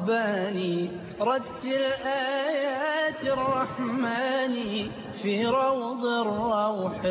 رباني رتل آيات الرحمن في روض الروح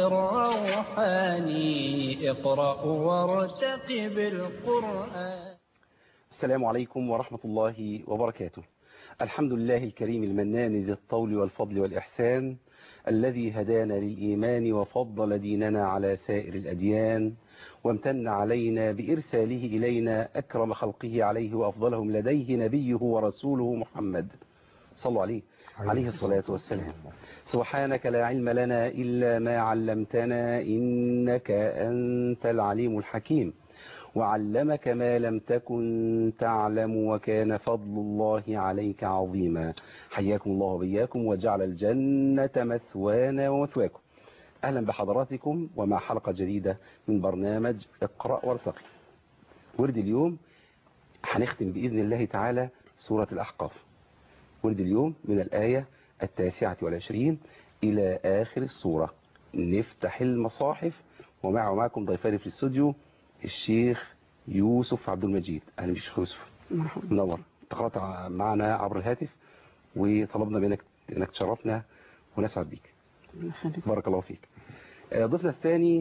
الروحاني اقرأ وارتقب القرآن السلام عليكم ورحمة الله وبركاته الحمد لله الكريم المنان ذي الطول والفضل والإحسان الذي هدانا للإيمان وفضل ديننا على سائر الأديان وامتن علينا بإرساله إلينا أكرم خلقه عليه وأفضلهم لديه نبيه ورسوله محمد صلوا عليه عليه الصلاة والسلام سبحانك لا علم لنا إلا ما علمتنا إنك أنت العليم الحكيم وعلمك ما لم تكن تعلم وكان فضل الله عليك عظيما حياكم الله وبياكم وجعل الجنة مثوانا ومثواكم أهلا بحضراتكم ومع حلقة جديدة من برنامج اقرأ وارتقي ورد اليوم هنختم بإذن الله تعالى سورة الأحقاف ورد اليوم من الآية التاسعة والعشرين إلى آخر السورة نفتح المصاحف ومع ومعكم ضيفاني في الاستوديو الشيخ يوسف عبد المجيد أهلا بك شيخ يوسف منور تقرأت معنا عبر الهاتف وطلبنا منك انك تشرفنا ونسعد بك بارك الله فيك ضيفنا الثاني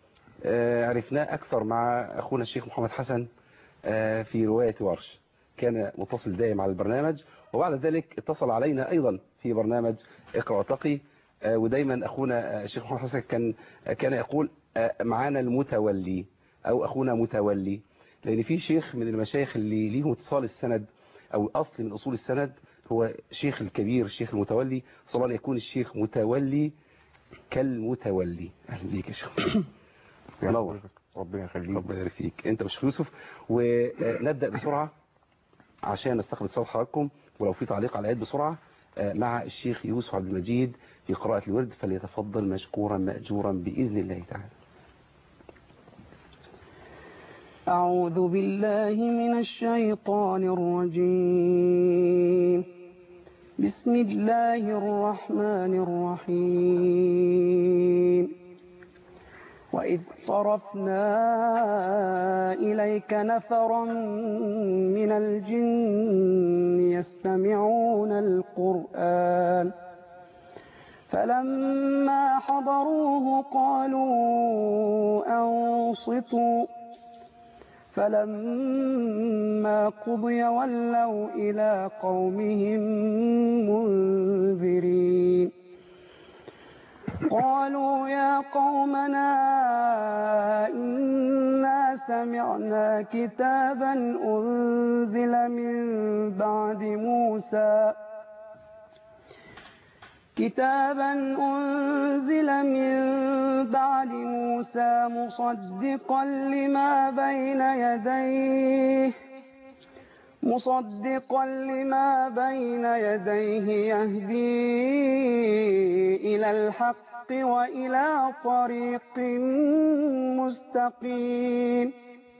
عرفناه أكثر مع أخونا الشيخ محمد حسن في رواية ورش كان متصل دائم على البرنامج وبعد ذلك اتصل علينا أيضا في برنامج اقرأ وتقي ودايما أخونا الشيخ محمد حسن كان كان يقول معانا المتولي أو أخونا متولي لأن في شيخ من المشايخ اللي ليهم اتصال السند أو أصل من أصول السند هو شيخ الكبير الشيخ المتولي صلى الله يكون الشيخ متولي كالمتولي أهلا بيك يا شيخ منور ربنا يخليك ربنا يبارك فيك انت مش يوسف ونبدأ بسرعة عشان نستقبل صوت حضراتكم ولو في تعليق على الآيات بسرعة مع الشيخ يوسف عبد المجيد في قراءة الورد فليتفضل مشكورا مأجورا بإذن الله تعالى أعوذ بالله من الشيطان الرجيم بسم الله الرحمن الرحيم وإذ صرفنا إليك نفرا من الجن يستمعون القرآن فلما حضروه قالوا أنصتوا فلما قضي ولوا إلى قومهم منذرين قالوا يا قومنا إنا سمعنا كتابا أنزل من بعد موسى كتابا أنزل من بعد موسى مصدقا لما بين يديه مصدقا لما بين يديه يهدي إلى الحق وإلى طريق مستقيم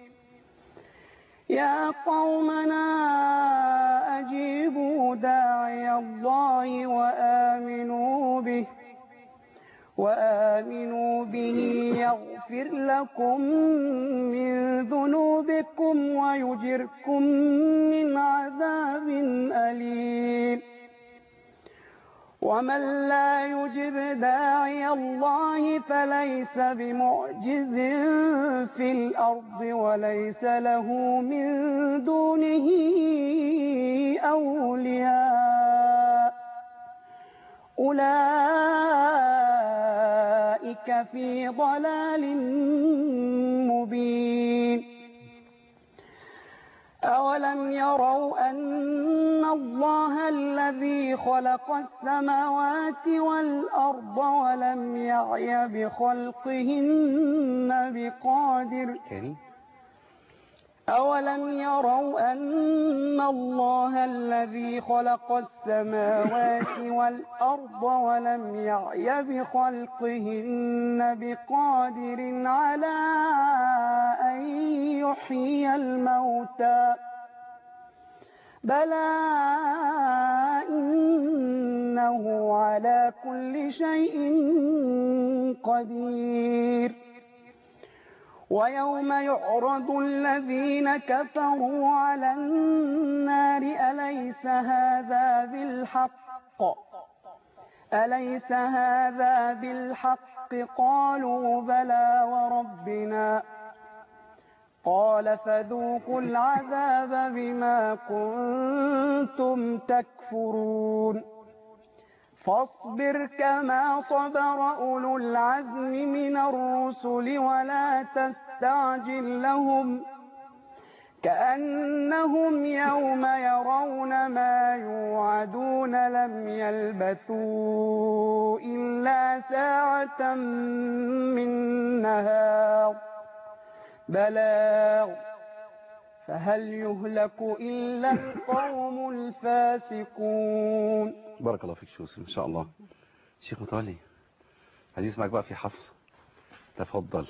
يا قومنا أجيبوا داعي الله وآمنوا به وآمنوا به يغفر لكم من ذنوبكم ويجركم من عذاب أليم ومن لا يجب داعي الله فليس بمعجز في الأرض وليس له من دونه أولياء أولئك في ضلال مبين أولم يروا أن الله الذي خلق السماوات والأرض ولم يعي بخلقهن بقادر تاني أولم يروا أن الله الذي خلق السماوات والأرض ولم يعي بخلقهن بقادر على أن يحيي الموتى بلى إنه على كل شيء قدير ويوم يعرض الذين كفروا على النار أليس أليس هذا بالحق أليس هذا بالحق قالوا بلى وربنا قال فذوقوا العذاب بما كنتم تكفرون فاصبر كما صبر أولو العزم من الرسل ولا تستعجل لهم كأنهم يوم يرون ما يوعدون لم يلبثوا إلا ساعة من نهار بلاغ فهل يهلك إلا القوم الفاسقون بارك الله فيك شوسي ما شاء الله شيخ متولي عايز اسمعك بقى في حفص تفضل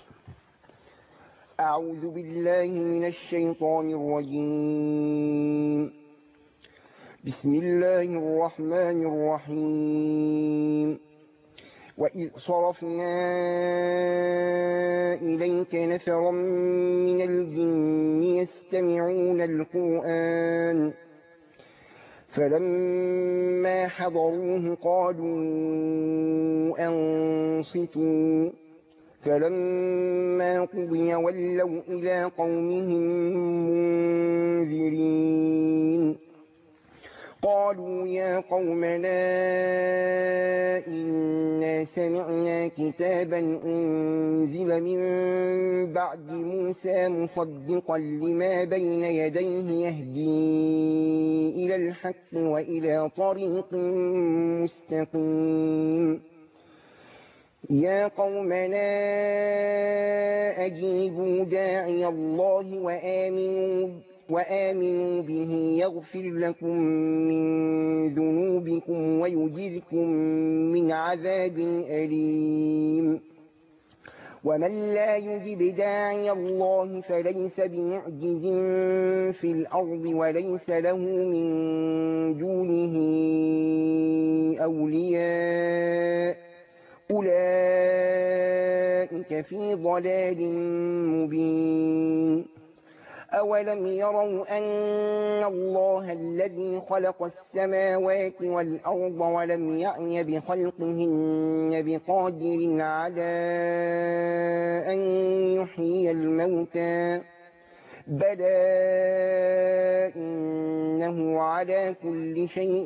أعوذ بالله من الشيطان الرجيم بسم الله الرحمن الرحيم وإذ صرفنا إليك نفرا من الجن يستمعون القرآن فلما حضروه قالوا أنصتوا فلما قضي ولوا إلى قومهم منذرين قالوا يا قومنا إنا سمعنا كتابا أنزل من بعد موسى مصدقا لما بين يديه يهدي إلى الحق وإلى طريق مستقيم يا قومنا أجيبوا داعي الله وآمنوا وآمنوا به يغفر لكم من ذنوبكم ويجركم من عذاب أليم ومن لا يجب داعي الله فليس بمعجز في الأرض وليس له من دونه أولياء أولئك في ضلال مبين أولم يروا أن الله الذي خلق السماوات والأرض ولم يعي بخلقهن بقادر على أن يحيي الموتى بلى إنه على كل شيء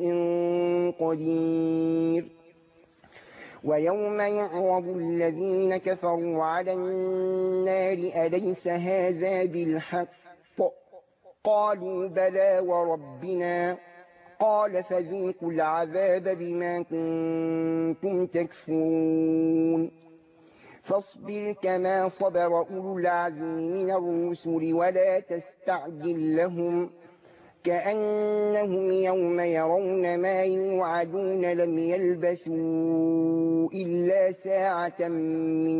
قدير ويوم يعرض الذين كفروا على النار أليس هذا بالحق قالوا بلى وربنا قال فذوقوا العذاب بما كنتم تكفرون فاصبر كما صبر أولو العزم من الرسل ولا تستعجل لهم كأنهم يوم يرون ما يوعدون لم يلبثوا إلا ساعة من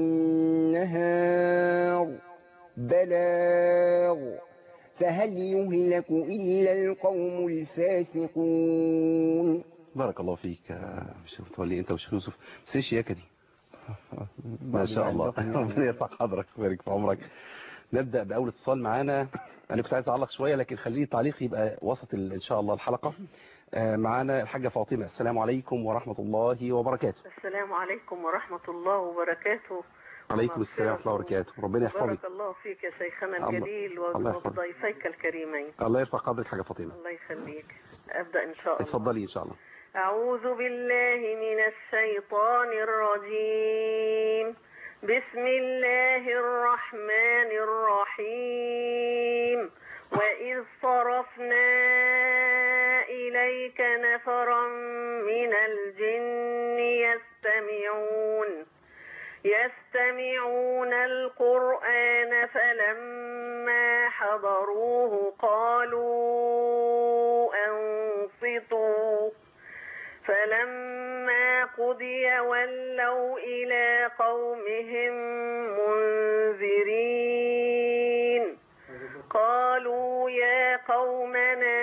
نهار بلاغ فهل يهلك إلا القوم الفاسقون بارك الله فيك يا شيخ متولي انت وشيخ يوسف بس ايش ياكا دي ما شاء الله ربنا يرفع قدرك ويبارك في عمرك نبدا باول اتصال معانا انا كنت عايز اعلق شويه لكن خليه تعليق يبقى وسط ال- ان شاء الله الحلقه آه، معانا الحاجه فاطمه السلام عليكم ورحمه الله وبركاته السلام عليكم ورحمة الله وبركاته عليكم السلام ورحمه الله وبركاته ربنا يحفظك بارك الله فيك يا شيخنا الله- الجليل الله يحفظك. وضيفيك الكريمين الله يرفع قدرك حاجه فاطمه الله يخليك أبدأ إن شاء الله اتفضلي ان شاء الله أعوذ بالله من الشيطان الرجيم بسم الله الرحمن الرحيم وإذ صرفنا إليك نفرا من الجن يستمعون يستمعون القرآن فلما حضروه قالوا أنصتوا فلما قضي ولوا إلى قومهم منذرين قالوا يا قومنا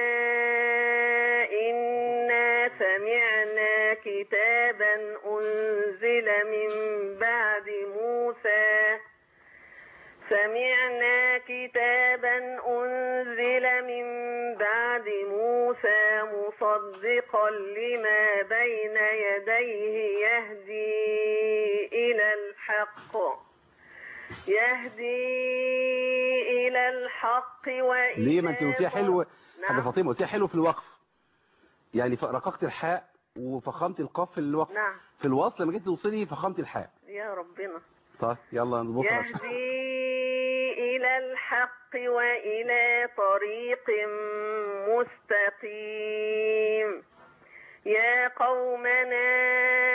إنا سمعنا كتابا أنزل من بعد موسى سمعنا كتابا أنزل من بعد موسى مصدقا لما بين يديه يهدي إلى الحق يهدي إلى الحق وإلى ليه ما انت قلتيها حلو حاجه نعم فاطمه قلتيها حلو في الوقف يعني ف- رققت الحاء وفخمت القاف في الوقف نعم في الوصل لما جيت توصلي فخمت الحاء يا ربنا طيب يلا نظبطها يهدي إلى الحق وإلى طريق مستقيم يا قومنا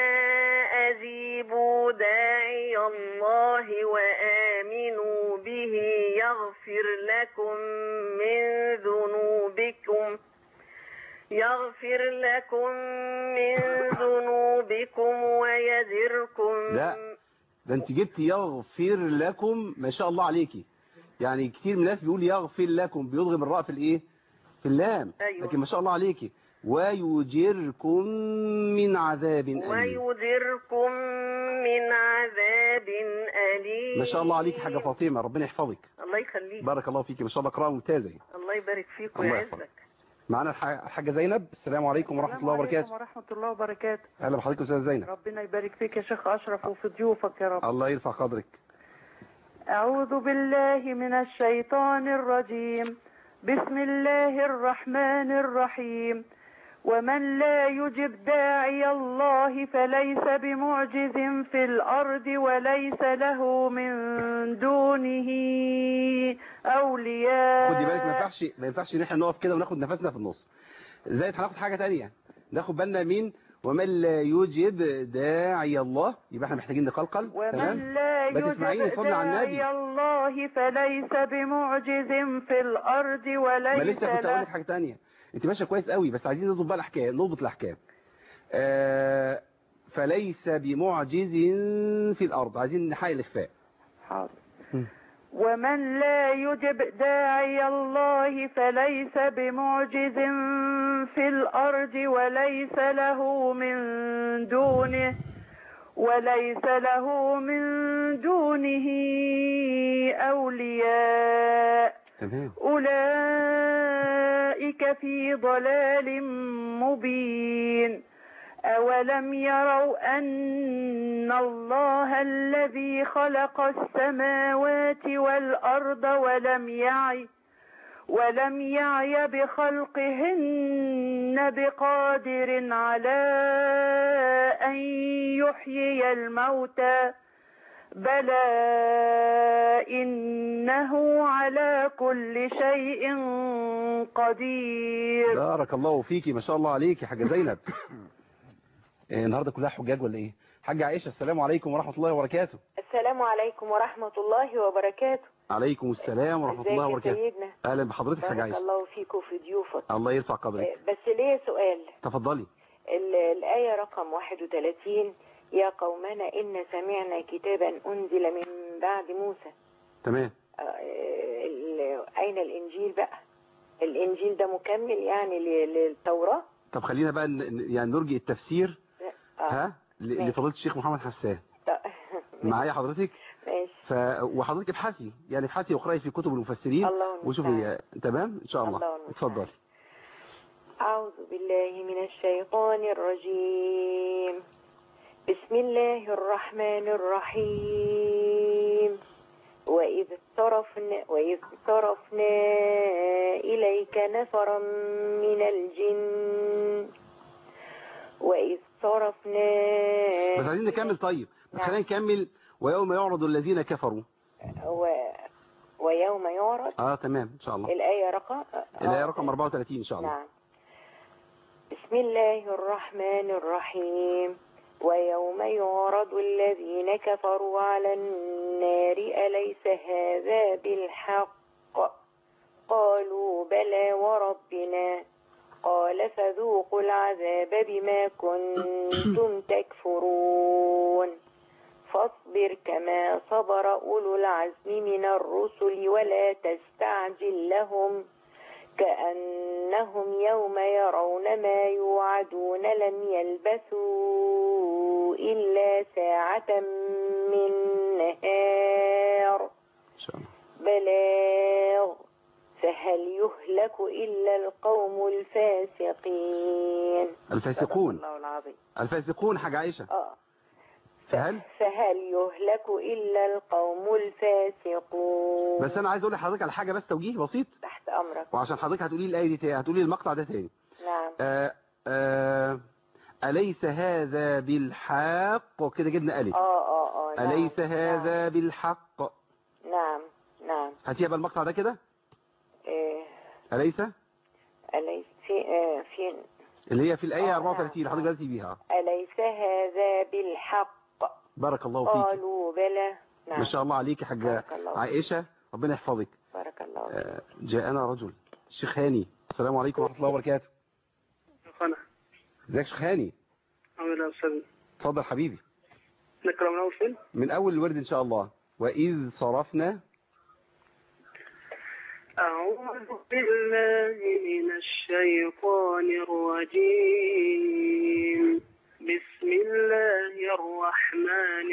أجيبوا داعي الله وآمنوا به يغفر لكم من ذنوبكم يغفر لكم من ذنوبكم ويجركم لا. ده انت جبت يغفر لكم ما شاء الله عليكي يعني كتير من الناس بيقول يغفر لكم بيضغم الراء في الايه في اللام أيوة. لكن ما شاء الله عليكي ويجركم من عذاب أليم ويجركم من عذاب أليم ما شاء الله عليكي حاجة فاطمة ربنا يحفظك الله يخليك بارك الله فيكي ما شاء الله قراءة ممتازة الله يبارك فيك الله ويعزك يحفظك. معانا الح- الحاجة زينب السلام عليكم ورحمة الله وبركاته ورحمة الله وبركاته أهلا بحضرتك أستاذ زينب ربنا يبارك فيك يا شيخ أشرف وفي ضيوفك يا رب الله يرفع قدرك أعوذ بالله من الشيطان الرجيم بسم الله الرحمن الرحيم ومن لا يجب داعي الله فليس بمعجز في الأرض وليس له من دونه أولياء خدي بالك ما ينفعش ما ينفعش ان احنا نقف كده وناخد نفسنا في النص زي هناخد حاجة تانية ناخد بالنا مين ومن لا يجب داعي الله يبقى احنا محتاجين نقلقل ومن تمام لا ما تسمعيني يجب صلي على النبي. داعي الله فليس بمعجز في الأرض ما وليس لسه كنت اقول له لك حاجة تانية انت ماشيه كويس قوي بس عايزين نظبط بقى الاحكام نضبط الاحكام آه فليس بمعجز في الارض عايزين نحقق الاخفاء حاضر م. ومن لا يجب داعي الله فليس بمعجز في الأرض وليس له من دونه وليس له من دونه أولياء تمام أولئك في ضلال مبين أولم يروا أن الله الذي خلق السماوات والأرض ولم يعي ولم يعي بخلقهن بقادر على أن يحيي الموتى بلى إنه على كل شيء قدير بارك الله فيكي ما شاء الله عليكي حاجة زينب إيه النهارده كلها حجاج ولا ايه حاجة عائشة السلام عليكم ورحمة الله وبركاته السلام عليكم ورحمة الله وبركاته عليكم السلام ورحمة الله ازيك يا وبركاته سيدنا اهلا بحضرتك حاجة بارك عائشة الله فيك وفي ضيوفك الله يرفع آه، قدرك بس ليه سؤال تفضلي ال- الآية رقم 31 يا قومنا إن سمعنا كتابا أنزل من بعد موسى تمام آه، ال- أين الإنجيل بقى الإنجيل ده مكمل يعني ل- للتوراة طب خلينا بقى ن- ن- يعني نرجع التفسير آه، ها ل- ماشي. لفضيله الشيخ محمد حسان ط- معايا حضرتك ماشي ف وحضرتك ابحثي يعني ابحثي واقراي في كتب المفسرين الله وشوفي المستعان. آه، تمام ان شاء الله الله المستعان. اتفضلي أعوذ بالله من الشيطان الرجيم بسم الله الرحمن الرحيم وإذ صرفنا وإذ صرفنا إليك نفرا من الجن وإذ صرفنا بس عايزين نكمل طيب بس نعم. خلينا نكمل ويوم يعرض الذين كفروا و... ويوم يعرض اه تمام ان شاء الله الآية رقم الآية آه. رقم 34 ان شاء الله نعم بسم الله الرحمن الرحيم ويوم يعرض الذين كفروا على النار أليس هذا بالحق قالوا بلى وربنا قال فذوقوا العذاب بما كنتم تكفرون فاصبر كما صبر أولو العزم من الرسل ولا تستعجل لهم كأنهم يوم يرون ما يوعدون لم يلبثوا إلا ساعة من نهار ان شاء الله بلاغ فهل يهلك إلا القوم الفاسقين الفاسقون صدق الله العظيم الفاسقون حاجة عائشة آه. فهل فهل يهلك إلا القوم الفاسقون بس انا عايز اقول لحضرتك على حاجة بس توجيه بسيط تحت أمرك وعشان حضرتك هتقولي لي الآية دي تاني هتقولي لي المقطع ده تاني نعم آه آه أليس هذا بالحق كده جبنا ألف آه آه آه نعم. أليس هذا بالحق نعم نعم هاتيها بقى المقطع ده كده إيه أليس أليس في آه في اللي هي في الآية آه، 34 اللي نعم. حضرتك بدأتي بيها أليس هذا بالحق بارك الله فيك قالوا بلى نعم ما شاء الله عليك يا حاجة بارك الله فيك. عائشة ربنا يحفظك بارك الله فيك. آه، جاءنا رجل شيخ هاني السلام عليكم ورحمة الله وبركاته أنا ازيك يا شيخ هاني أولا أستاذ اتفضل حبيبي نقرأ من أول فيلم من أول الورد إن شاء الله وإذ صرفنا أعوذ بالله من الشيطان الرجيم بسم الله الرحمن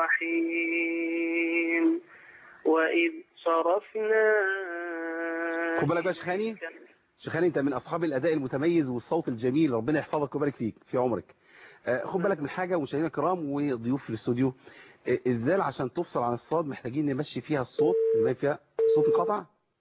الرحيم وإذ صرفنا خد بالك بقى يا شيخ هاني شيخ هاني انت من اصحاب الاداء المتميز والصوت الجميل ربنا يحفظك ويبارك فيك في عمرك آه، خد بالك من حاجه ومشاهدينا الكرام وضيوف في الاستوديو آه، الذال عشان تفصل عن الصاد محتاجين نمشي فيها الصوت نلاقي فيها صوت انقطع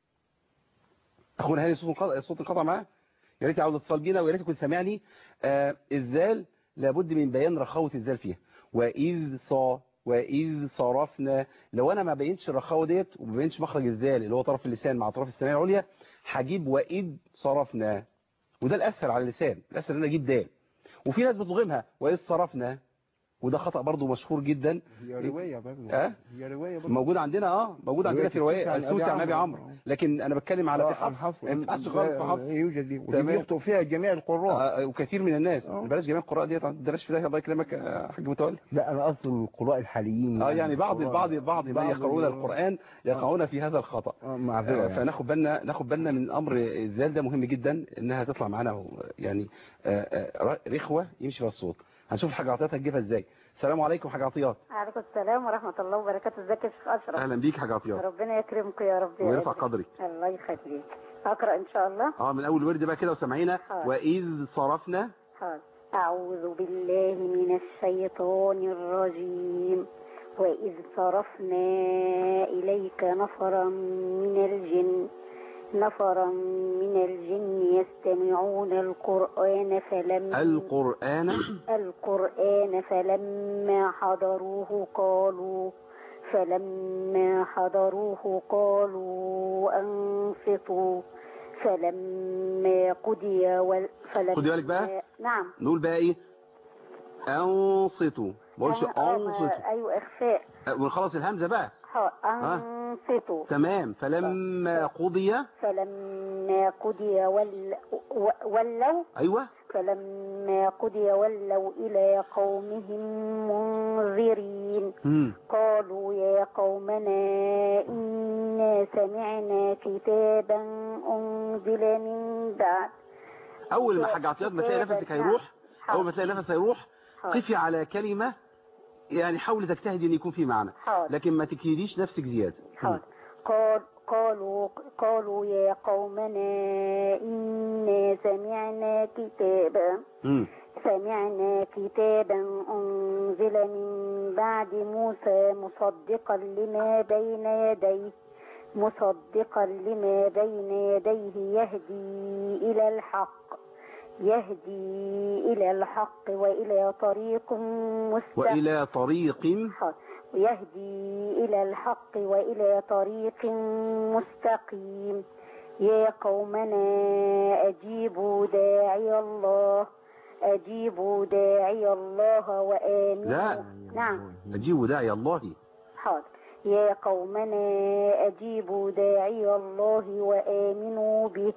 اخونا هاني صوت انقطع الصوت انقطع معاه يا ريت عاوز اتصال بينا ويا ريت كنت سامعني آه، الذال لابد من بيان رخاوه الذال فيها واذ صا واذ صرفنا لو انا ما بينتش الرخاوه ديت وما بينتش مخرج الذال اللي هو طرف اللسان مع طرف الثانيه العليا هجيب واذ صرفنا وده الاسهل على اللسان الاسهل ان انا اجيب دال وفي ناس بتضغمها واذ صرفنا وده خطأ برضو مشهور جدا هي رواية برضه اه هي رواية برضه موجود عندنا اه موجود عندنا في رواية رواية السوسي عن السوسي عن أبي ابي عمرو. عمرو لكن انا بتكلم على في عن حفص حفص ما ينفعش خالص في حفص يوجد دي ودي تمام. بيخطئ فيها جميع القراء آه، وكثير من الناس آه. بلاش جميع القراء ديت بلاش في ده الله يكرمك يا حاج متولي لا انا قصدي القراء الحاليين اه يعني بعض القراء- بعض بعض من يقرؤون ال- القرآن يقعون في هذا الخطأ آه، معذرة آه، يعني. فناخد بالنا ناخد بالنا من امر الذال ده مهم جدا انها تطلع معانا يعني آه، آه، رخوه يمشي فيها الصوت هنشوف الحاجه عطيات هتجيبها ازاي السلام عليكم حاجه عطيات عليكم السلام ورحمة الله وبركاته ازيك يا شيخ أشرف اهلا بيك حاجه عطيات ربنا يكرمك يا رب يا ويرفع رب. قدرك الله يخليك أقرأ إن شاء الله اه من اول ورد بقى كده وسامعينا حاضر. واذ صرفنا حاضر أعوذ بالله من الشيطان الرجيم وإذ صرفنا إليك نفرا من الجن نفرا من الجن يستمعون القرآن فلما القران القرآن فلما حضروه قالوا فلما حضروه قالوا أنصتوا فلما قضي وال... فلما خدي بالك بقى. نعم نقول بقى ايه انصتوا ما بقولش أه، أه، انصتوا أيوة إخفاء آه، ونخلص الهمزه بقى ح- أنصتوا تمام فلما قضي فلما قضي ول... و- ولوا ايوه فلما قضي ولوا إلى قومهم منذرين مم. قالوا يا قومنا إنا سمعنا كتابا أنزل من بعد اول ما حاجه عطيات ما تلاقي نفسك هيروح اول ما تلاقي نفسك هيروح حاضر. قفي على كلمه يعني حاولي تجتهدي ان يكون في معنى حاضر. لكن ما تكيديش نفسك زياده حاضر. قال قالوا قالوا يا قومنا إنا سمعنا كتابا مم. سمعنا كتابا أنزل من بعد موسى مصدقا لما بين يديه مصدقا لما بين يديه يهدي إلى الحق يهدي إلى الحق وإلى طريق مستقيم والى طريق يهدي إلى الحق وإلى طريق مستقيم يا قومنا أجيبوا داعي الله أجيبوا داعي الله وآمنوا لا. نعم اجيب داعي الله حاضر يا قومنا أجيبوا داعي الله وآمنوا به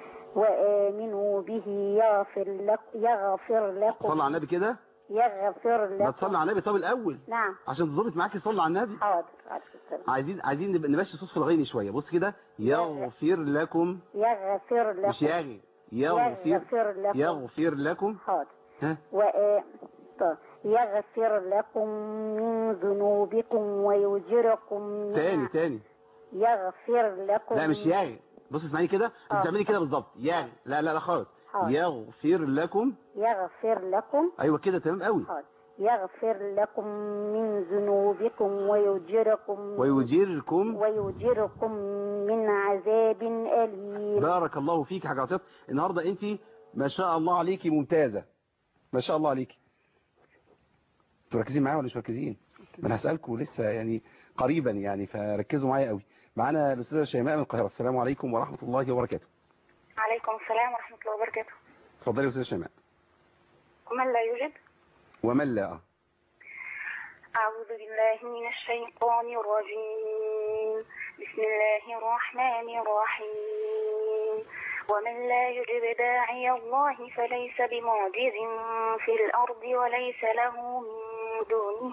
وآمنوا به يغفر لك يغفر لكم صلى على النبي كده يغفر ما لكم تصلي على النبي طب الاول نعم عشان تظبط معاكي صلي على النبي حاضر عليكم السلام. عايزين عايزين نب- نمشي صوت في الغين شويه بص كده يغفر لكم يغفر لكم مش يغي يغفر يغفر لكم يغفر لكم حاضر ها وآ... طيب. يغفر لكم من ذنوبكم ويجركم من تاني تاني يغفر لكم لا مش يغ بص اسمعيني كده انت آه. بتعملي كده بالظبط يغ لا لا لا خالص حاضر. يغفر لكم يغفر لكم ايوه كده تمام قوي حاضر. يغفر لكم من ذنوبكم ويجركم ويجيركم ويجركم من عذاب أليم بارك الله فيك يا حاجه عطيات النهارده انت ما شاء الله عليكي ممتازه ما شاء الله عليكي انتوا مركزين معايا ولا مش مركزين ما انا هسالكم لسه يعني قريبا يعني فركزوا معايا قوي معانا الاستاذه شيماء من القاهره السلام عليكم ورحمه الله وبركاته عليكم السلام ورحمة الله وبركاته اتفضلي يا استاذه شيماء ومن لا يوجد ومن لا آه. أعوذ بالله من الشيطان الرجيم بسم الله الرحمن الرحيم ومن لا يجب داعي الله فليس بمعجز في الأرض وليس له من دونه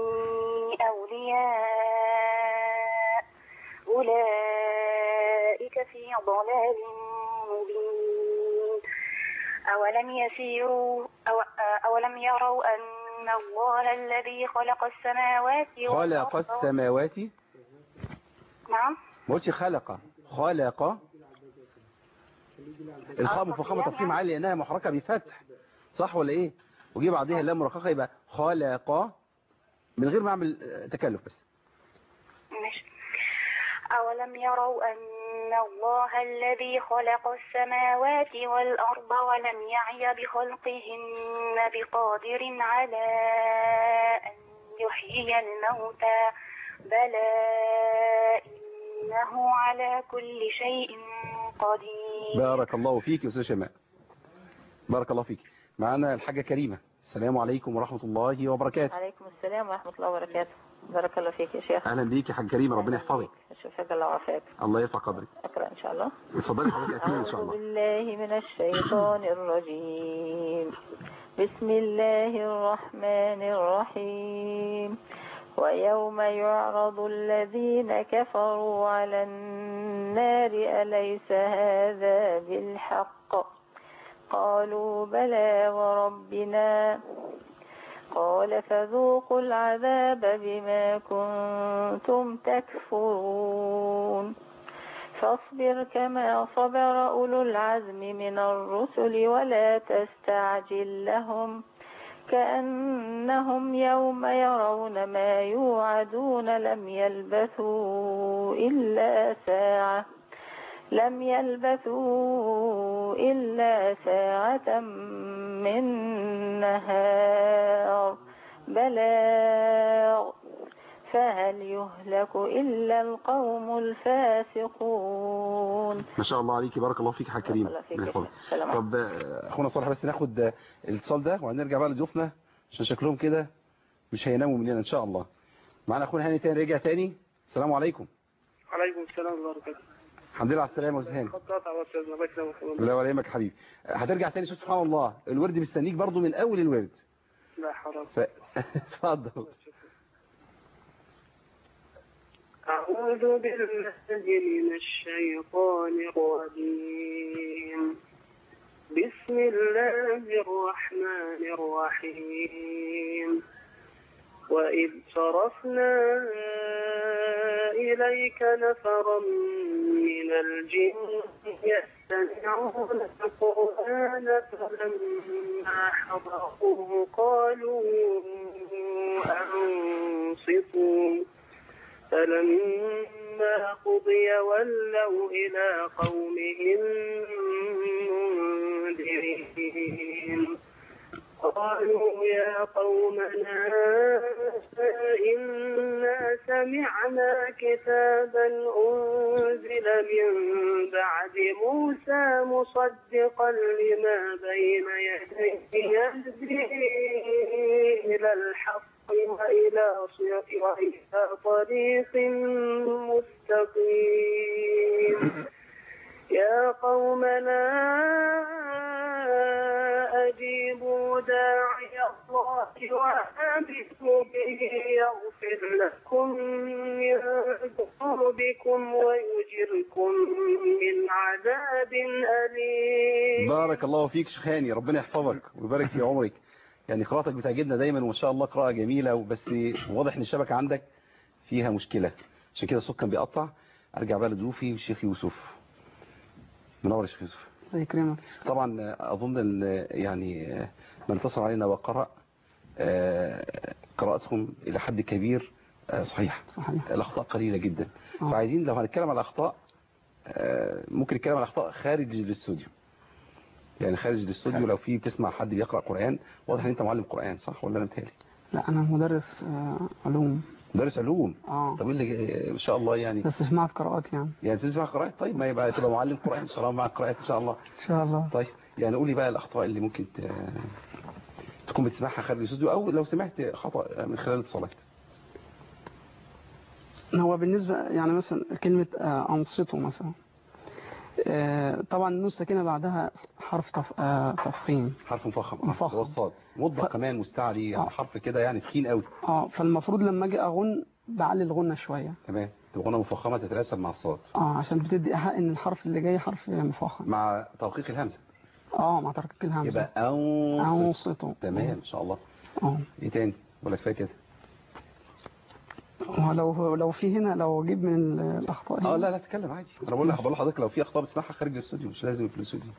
أولياء أولئك في ضلال مبين أولم يسيروا أو أولم يروا أن الله الذي خلق السماوات خلق والأرض السماوات نعم ما قلتش خلق خلق الخاء مفخمه تفخيم عالي لانها محركه بفتح صح ولا ايه وجي بعدها اللام مرققه يبقى خلق من غير ما اعمل آه، تكلف بس ماشي أولم يروا أن الله الذي خلق السماوات والأرض ولم يعي بخلقهن بقادر على أن يحيي الموتى بلى إنه على كل شيء قدير بارك الله فيك يا استاذ شيماء بارك الله فيك معانا الحاجه كريمه السلام عليكم ورحمه الله وبركاته عليكم السلام ورحمة الله وبركاته بارك الله فيك يا شيخ اهلا بيك يا حاجه كريمه ربنا يحفظك شوفك الله وعافاك الله يرفع قدرك اقرأ إن شاء الله اتفضلي حضرتك اكيد ان شاء أعوذ الله بالله من الشيطان الرجيم بسم الله الرحمن الرحيم ويوم يعرض الذين كفروا على النار أليس هذا بالحق قالوا بلى وربنا قال فذوقوا العذاب بما كنتم تكفرون فاصبر كما صبر أولو العزم من الرسل ولا تستعجل لهم كأنهم يوم يرون ما يوعدون لم يلبثوا إلا ساعة لم يلبثوا إلا ساعة من نهار بلاغ فهل يهلك إلا القوم الفاسقون ما شاء الله عليكي بارك الله فيك يا حاجه كريمه الله فيك ربنا يا يحفظك. شيخ. السلام عليكم. طب آه، اخونا صالح بس ناخد آه، الاتصال ده وهنرجع بقى لضيوفنا عشان شكلهم كده مش هيناموا مننا ان شاء الله معانا اخونا هاني تاني رجع تاني السلام عليكم عليكم السلام ورحمة الله وبركاته الحمد لله على السلامه يا استاذ هاني خط قطع بس يا الله يسلمك لا ولا يهمك يا حبيبي هترجع تاني شوف سبحان الله الورد مستنيك برضو من اول الورد لا حرام ف... اتفضل أعوذ بالله من الشيطان الرجيم بسم الله الرحمن الرحيم وإذ صرفنا إليك نفرا من الجن يستمعون القرآن فلما حضروه قالوا أنصتوا فلما قضي ولوا إلى قومهم منذرين قالوا يا قومنا إنا سمعنا كتابا أنزل من بعد موسى مصدقا لما بين يديه يهدي إلى الحق وإلى صراط وإلى طريق مستقيم يا قومنا أجيبوا داعي الله وآمنوا به يغفر لكم من ذنوبكم ويجركم من عذاب أليم بارك الله فيك شيخ هاني ربنا يحفظك ويبارك في عمرك يعني قراءتك بتعجبنا دايما وما شاء الله قراءة جميلة بس واضح ان الشبكة عندك فيها مشكلة عشان كده الصوت كان بيقطع ارجع بقى لضيوفي الشيخ يوسف منور يا شيخ يوسف الله يكرمك طبعا اظن ان يعني من اتصل علينا وقرأ آه، قراءتهم الى حد كبير آه، صحيح صحيح الاخطاء قليله جدا آه. فعايزين لو هنتكلم على الاخطاء آه، ممكن نتكلم على الاخطاء خارج الاستوديو يعني خارج الاستوديو لو في بتسمع حد بيقرا قران واضح ان انت معلم قران صح ولا انا متهيألي لا انا مدرس آه، علوم مدرس علوم اه طب ايه اللي ما شاء الله يعني بس في معهد قراءات يعني يعني بتسمع قراءات طيب ما يبقى تبقى معلم قران طالما مع قراءات ان شاء الله ان شاء الله طيب يعني قولي بقى الاخطاء اللي ممكن ت... تكون بتسمعها خارج الاستوديو او لو سمعت خطا من خلال الاتصالات هو بالنسبة يعني مثلا كلمة آه، أنصته مثلا آه، طبعا النون الساكنة بعدها حرف تف... آه، تفخيم حرف مفخم اه مفخم. هو الصاد مطبق ف- كمان مستعلي يعني آه. حرف كده يعني تخين قوي اه فالمفروض لما اجي اغن بعلي الغنة شوية تمام تبقى غنى مفخمه تتناسب مع الصاد اه عشان بتدي ايحاء ان الحرف اللي جاي حرف مفخم مع ترقيق الهمزه اه مع تركيك الهمزة يبقى أنصت أنصته تمام ان شاء الله اه ايه تاني ولا كفايه كده ولو لو في هنا لو اجيب من ال- الاخطاء هنا اه لا لا اتكلم عادي انا بقول لك بقول لحضرتك لو في اخطاء بتسمعها خارج الاستوديو مش لازم في الاستوديو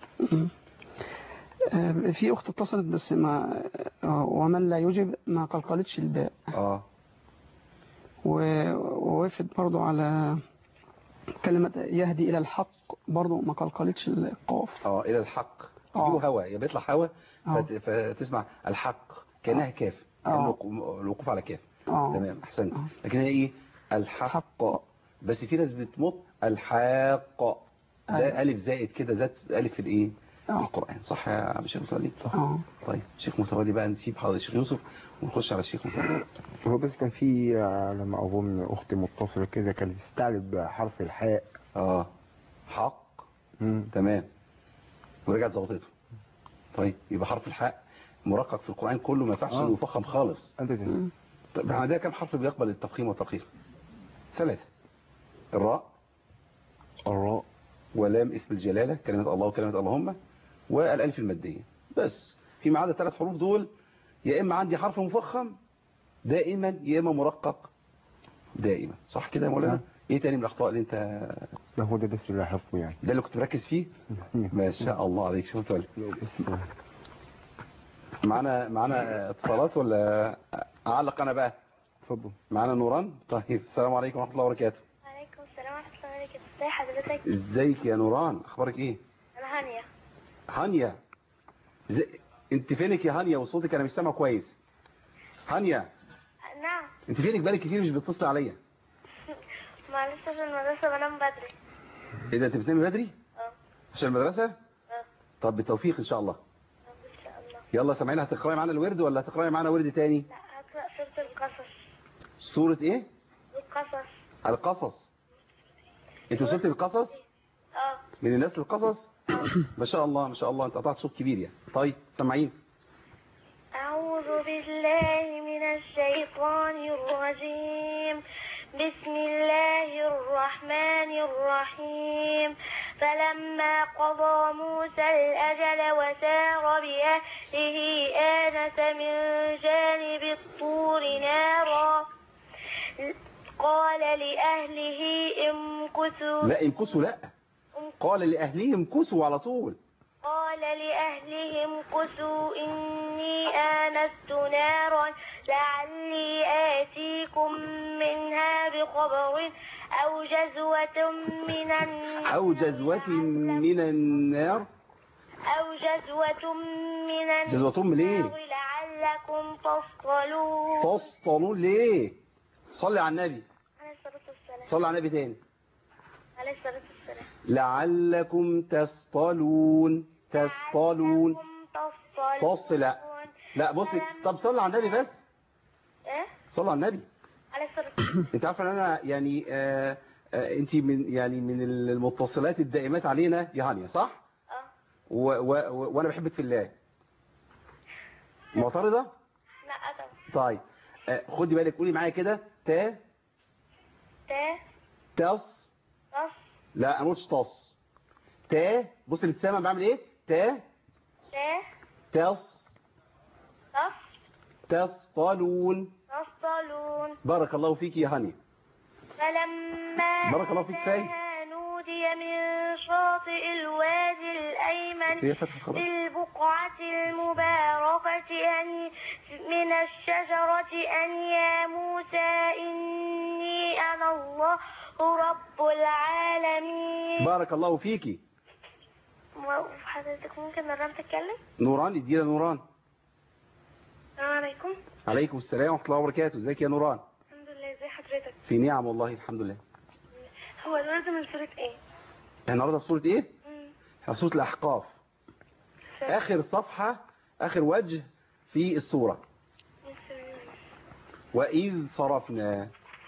آه، في اخت اتصلت بس ما آه، ومن لا يجب ما قلقلتش الباء اه و- ووقفت برضو على كلمة يهدي إلى الحق برضو ما قلقلتش القاف اه الى الحق آه. يجيبوا هوا يا بيطلع هوا آه. فت... فتسمع الحق كانها كاف كأن آه. الوقو- الوقوف على كاف اه تمام احسنت آه. لكن هي ايه الحق بس في ناس بتمط الحاق ده أيوة. الف زائد كده زاد الف في الايه آه. القران صح يا عم شيخ متولي اه طيب شيخ متولي بقى نسيب حضرتك الشيخ يوسف ونخش على الشيخ متولي هو بس كان في على ما اظن اختي متصله كده كانت بتستعلب حرف الحاء اه حق مم. تمام ورجعت ظبطته طيب يبقى حرف الحاء مرقق في القران كله ما ينفعش آه. انه يفخم خالص ابدا طب عندها كم حرف بيقبل التفخيم والترقيق ثلاثة الراء الراء ولام اسم الجلالة كلمة الله وكلمة اللهم والالف المادية بس فيما عدا الثلاث حروف دول يا اما عندي حرف مفخم دائما يا اما مرقق دائما صح كده يا مولانا نعم. ايه تاني من الاخطاء اللي انت ده هو ده بس اللي حفظه يعني ده اللي كنت مركز فيه ما شاء الله عليك شو تقول معانا معانا اتصالات ولا اعلق انا بقى اتفضل معانا نوران طيب السلام عليكم ورحمه الله وبركاته وعليكم السلام ورحمة الله وبركاته ازي حضرتك ازيك يا نوران اخبارك ايه أنا هانية هانيا زي... انت فينك يا هانيا وصوتك انا مش سامع كويس هانيا نعم انت فينك بقالك كتير مش بتتصل عليا ما لسه في المدرسة بنام بدري ايه ده انت بتنامي بدري اه عشان المدرسه اه طب بالتوفيق ان شاء الله طب إن شاء الله يلا سامعين هتقراي معانا الورد ولا هتقراي معانا ورد تاني لا هقرأ سورة القصص سوره ايه القصص القصص انت وصلت للقصص اه من الناس للقصص ما شاء الله ما شاء الله انت قطعت صوت كبير يعني طيب سامعين أعوذ بالله من الشيطان الرجيم بسم الله الرحمن الرحيم فلما قضى موسى الأجل وسار بأهله آنس من جانب الطور نارا قال لأهله امكثوا لا امكسوا لا قال لاهلهم امكسوا على طول قال لأهلهم كثوا إني آنست نارا لعلي آتيكم منها بخبر أو جزوة من النار او جزوة من النار أو جزوة من النار جزوة من ايه لعلكم تصطلون تصطلون ليه صلي على النبي عليه الصلاة والسلام صلي على النبي تاني عليه الصلاة والسلام لعلكم تصطلون تصطلون لعلكم تص لا لا بصي طب صلي على النبي بس إيه؟ صلي على النبي عليه الصلاة والسلام انت عارفه ان انا يعني آه آه انت من يعني من المتصلات الدائمات علينا يا هانيا صح اه و و و وانا بحبك في الله معترضه لا طبعا طيب آه خدي بالك قولي معايا كده تا تا تص تص لا انا قلتش تص تا بص للسما بعمل ايه تا تا تص تص تصطلون تصطلون بارك الله فيك يا هانيا فلما بارك الله فيك فاي أتاها نودي من شاطئ الوادي الأيمن هي فتحة خلاص بالبقعة المباركة أن من الشجرة أن يا موسى إني أنا الله رب العالمين بارك الله فيكي وحضرتك ممكن نرام تتكلم نوران ادينا نوران السلام عليكم عليكم السلام ورحمة الله وبركاته ازيك يا نوران الحمد لله ازي حضرتك في نعم والله الحمد لله هو الورد من سورة ايه؟ احنا النهارده في سورة ايه مم. احنا في سورة الاحقاف اخر صفحة اخر وجه في السورة واذ صرفنا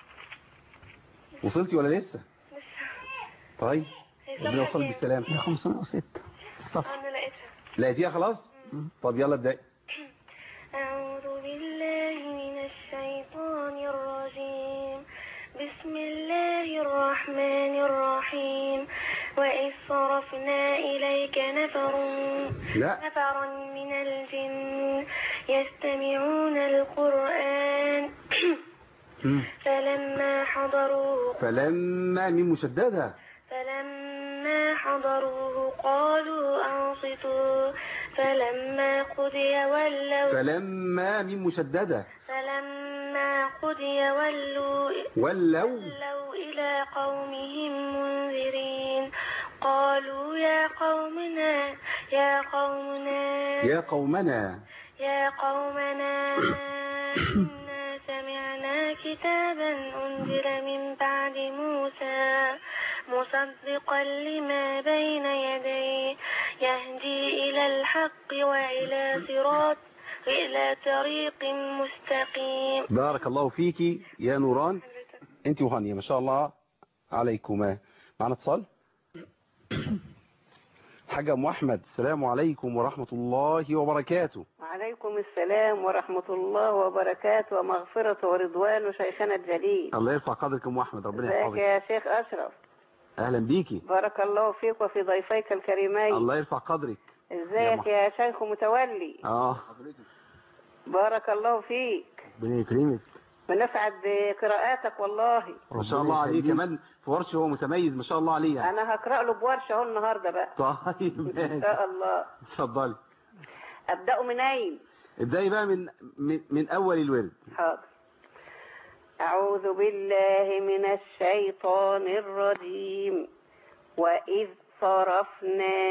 وصلتي ولا لسه طيب ربنا يوصلك بالسلام هي 506 الصفحة انا لقيتها لقيتيها خلاص طب يلا ابدأي أعوذ بالله من الشيطان الرجيم بسم الله الرحمن الرحيم وإذ صرفنا إليك نفر لا نفرا من الجن يستمعون القرآن مم. فلما حضروه فلما من مشددة فلما حضروه قالوا أنصتوا فلما قضي ولوا فلما من مشددة فلما قضي ولوا ولوا ولوا إلى قومهم منذرين قالوا يا قومنا يا قومنا يا قومنا يا قومنا إنا سمعنا كتابا أنزل من بعد موسى مصدقا لما بين يديه يهدي إلى الحق وإلى صراط إلى طريق مستقيم بارك الله فيكي يا نوران انت وهانية ما شاء الله عليكما معنا اتصال حاجة ام احمد السلام عليكم ورحمة الله وبركاته وعليكم السلام ورحمة الله وبركاته ومغفرة ورضوان شيخنا الجليل الله يرفع قدرك ام احمد ربنا ازيك يحفظك يا شيخ أشرف اهلا بيكي بارك الله فيك وفي ضيفيك الكريمين الله يرفع قدرك ازيك يا شيخ متولي اه بارك الله فيك ربنا يكرمك ونسعد بقراءاتك والله ما شاء الله عليه كمان في ورش هو متميز ما شاء الله عليه يعني. أنا هقرأ له بورشة اهو النهاردة بقى طيب إن ماشي شاء الله اتفضلي أبدأ منين ابدأي بقى من من, من اول الورد حاضر أعوذ بالله من الشيطان الرجيم وإذ صرفنا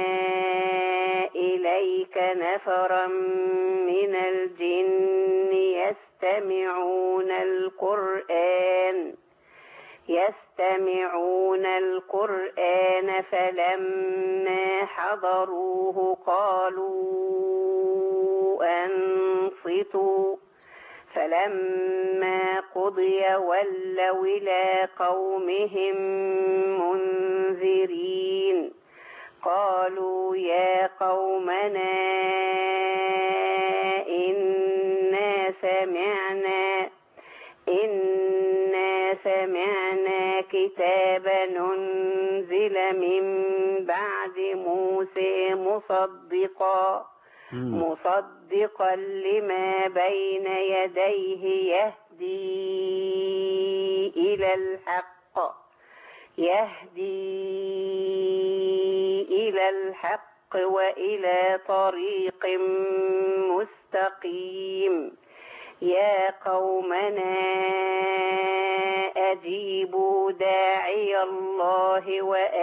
إليك نفرا من الجن يستمعون القرآن يستمعون القرآن فلما حضروه قالوا أنصتوا فلما قضي ولوا إلى قومهم منذرين قالوا يا قومنا إنا سمعنا إنا سمعنا كتابا أنزل من بعد موسى مصدقا مصدقا لما بين يديه يهدي إلى الحق يهدي إلى الحق وإلى طريق مستقيم يا قومنا أجيبوا داعي الله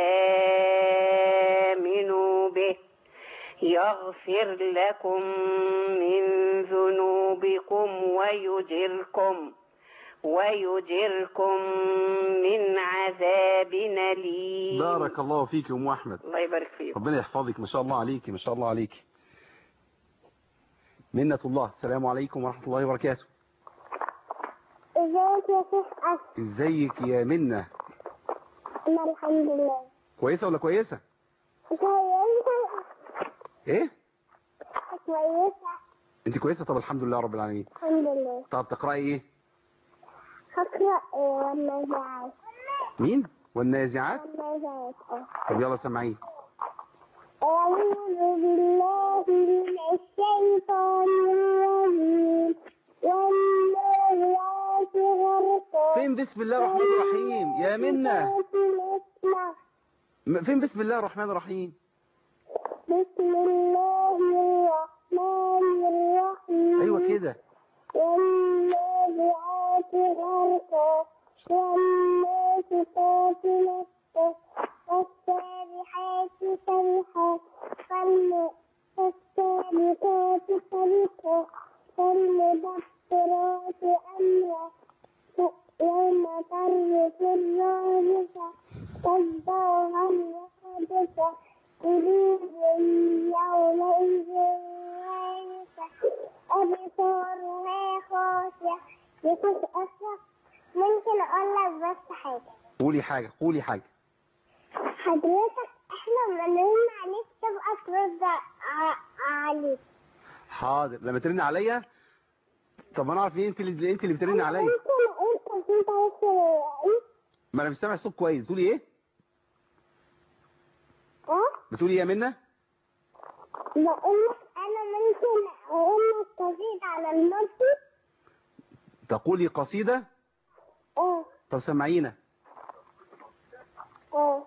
وآمنوا به يغفر لكم من ذنوبكم ويجركم ويجركم من عذاب أليم بارك الله فيك يا ام احمد الله يبارك فيك ربنا يحفظك ما شاء الله عليك ما شاء الله عليك منة الله السلام عليكم ورحمة الله وبركاته ازيك يا شيخ أسد ازيك يا منة انا الحمد لله كويسة ولا كويسة كويسة ايه كويسة انت كويسة طب الحمد لله رب العالمين الحمد لله طب تقرأي ايه هقرأ والنازعات مين والنازعات والنازعات اه طب يلا سمعين أعوذ بالله من الشيطان الرجيم والنازعات غرقا فين فين بسم الله الرحمن الرحيم يا منى م- فين بسم الله الرحمن الرحيم بسم الله الرحمن الرحيم ايوه كده والنازعات غرقا والناشطات نشطا والسابحات سبحا فالم- فالسابقات سبقا فالمدبرات أمرا يوم ترجف الراجفة تتبعها الرادفة قلوب يومئذ واجفة أبصارها خاشعة يكون أسرع ممكن أقول لك بس حاجة قولي حاجة قولي حاجة حضرتك احنا بنرن عليك تبقى ترد ع- عليك حاضر لما ترن عليا طب انا اعرف مين انت اللي انت اللي بترن عليا ممكن أقول قصيدة بس ايه؟ ما انا مش سامع الصوت كويس بتقولي ايه اه؟ بتقولي ايه يا منى بقول لك أنا ممكن أقول لك قصيدة على المصري تقولي قصيدة اه طب سمعينا اه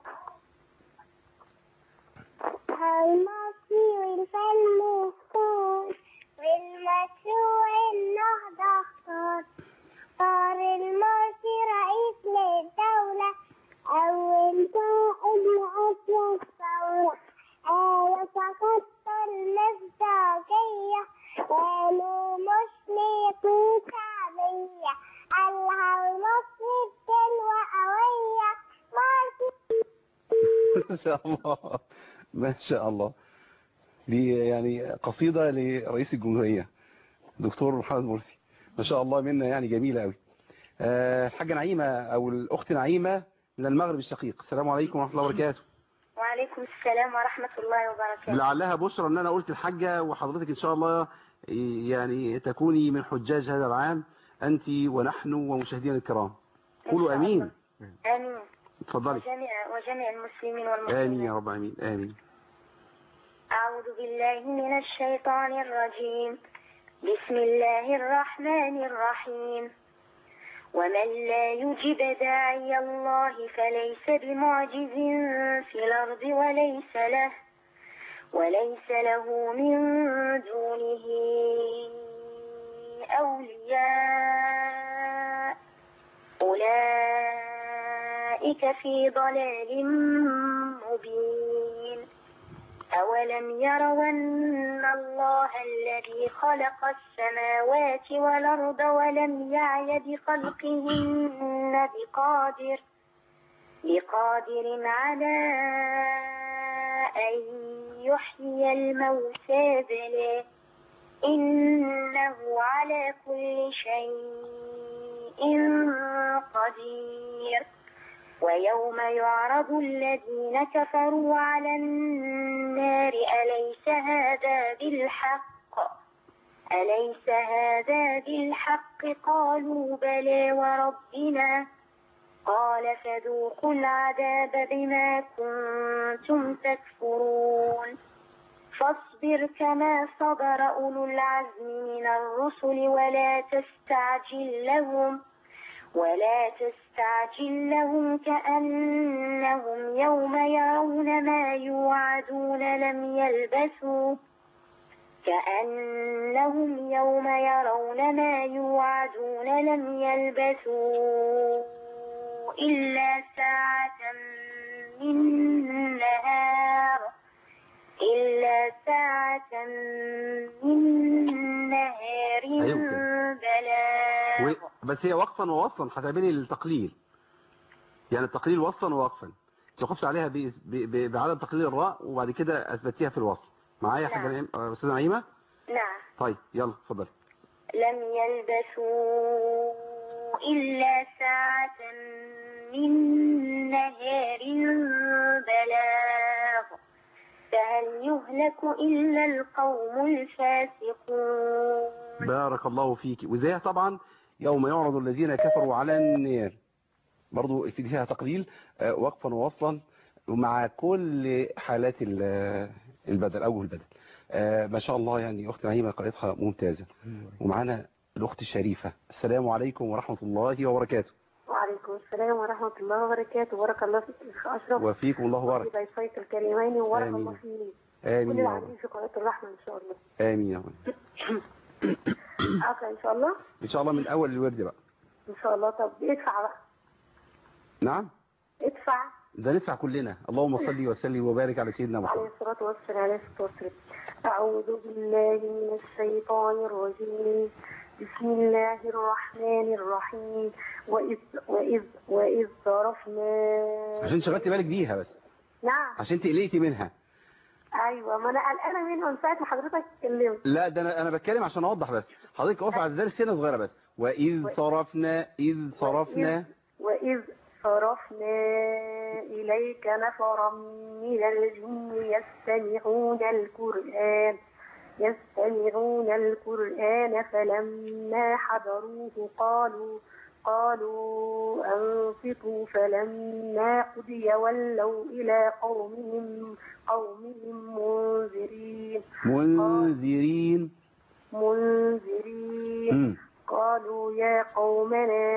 المصري والفن اختار والمشروع النهضة اختار صار المرسي رئيس للدولة أول قائد لأسرى الثورة آية خط المصداقية قالوا مش ليكون شعبية قالها المصري بتلوى قوية مرسي ما شاء الله ما شاء الله دي يعني قصيدة لرئيس الجمهورية دكتور محمد مرسي ما شاء الله منا يعني جميلة قوي آه، الحاجة نعيمة او الاخت نعيمة من المغرب الشقيق السلام عليكم ورحمة الله وبركاته وعليكم السلام ورحمة الله وبركاته لعلها بشرى ان انا قلت الحاجة وحضرتك ان شاء الله يعني تكوني من حجاج هذا العام انت ونحن ومشاهدينا الكرام قولوا امين آمين اتفضلي وجميع, وجميع المسلمين امين والمسلمين يا رب امين امين أعوذ بالله من الشيطان الرجيم بسم الله الرحمن الرحيم ومن لا يجب داعي الله فليس بمعجز في الأرض وليس له وليس له من دونه أولياء أولئك في ضلال مبين أولم يروا أن الله الذي خلق السماوات والأرض ولم يعي بخلقهن بقادر بقادر على أن يحيي الموتى بلى إنه على كل شيء قدير ويوم يعرض الذين كفروا على النار أليس هذا بالحق أليس هذا بالحق قالوا بلى وربنا قال فذوقوا العذاب بما كنتم تكفرون فاصبر كما صبر أولو العزم من الرسل ولا تستعجل لهم ولا تستعجل لهم كأنهم يوم يرون ما يوعدون لم يلبثوا كأنهم يوم يرون ما يوعدون لم يلبثوا إلا ساعة من نهار إلا ساعة من نهار أيوة كده. بلاغ و- بس هي وقفا ووصلا هتعملي التقليل يعني التقليل وصلا ووقفا توقفت عليها ب- ب- ب- بعدم تقليل الراء وبعد كده اثبتيها في الوصل معايا يا حاجه نعم. نعيم- آه، استاذه نعيمه نعم طيب يلا اتفضلي لم يلبثوا إلا ساعة من نهار بلاغ فهل يهلك إلا القوم الفاسقون بارك الله فيك وزيها طبعا يوم يعرض الذين كفروا على النار برضو في فيها تقليل آه، وقفا ووصلا ومع كل حالات ال- البدل أو البدل آه، ما شاء الله يعني أخت نعيمة قراءتها ممتازة ومعانا الأخت الشريفة السلام عليكم ورحمة الله وبركاته وعليكم السلام ورحمة الله وبركاته بارك الله فيك يا شيخ أشرف وفيكم الله بارك ضيفيك الكريمين وبارك آمين. الله فيك آمين كل يا العاملين في قناة الرحمة إن شاء الله آمين يا رب أقرأ إن شاء الله إن شاء الله من أول الورد بقى إن شاء الله طب ادفع بقى نعم ادفع ده ندفع كلنا اللهم صل وسلم وبارك على سيدنا عليه محمد الصلاة والسلام عليه الصلاة والسلام أعوذ بالله من الشيطان الرجيم بسم الله الرحمن الرحيم وإذ وإذ وإذ صرفنا عشان شغلت بالك بيها بس نعم عشان تقلقتي منها أيوة ما أنا قلقانة منه من ساعة ما حضرتك اتكلمت لا ده انا انا بتكلم عشان اوضح بس حضرتك اقف على الزر سنه صغيره بس واذ صرفنا اذ صرفنا وإذ صرفنا إليك نفرا من الجن يستمعون القرآن يستمعون القرآن فلما حضروه قالوا قالوا أنفقوا فلما قضي ولوا إلى قومهم قومهم منذرين منذرين منذرين مم. قالوا يا قومنا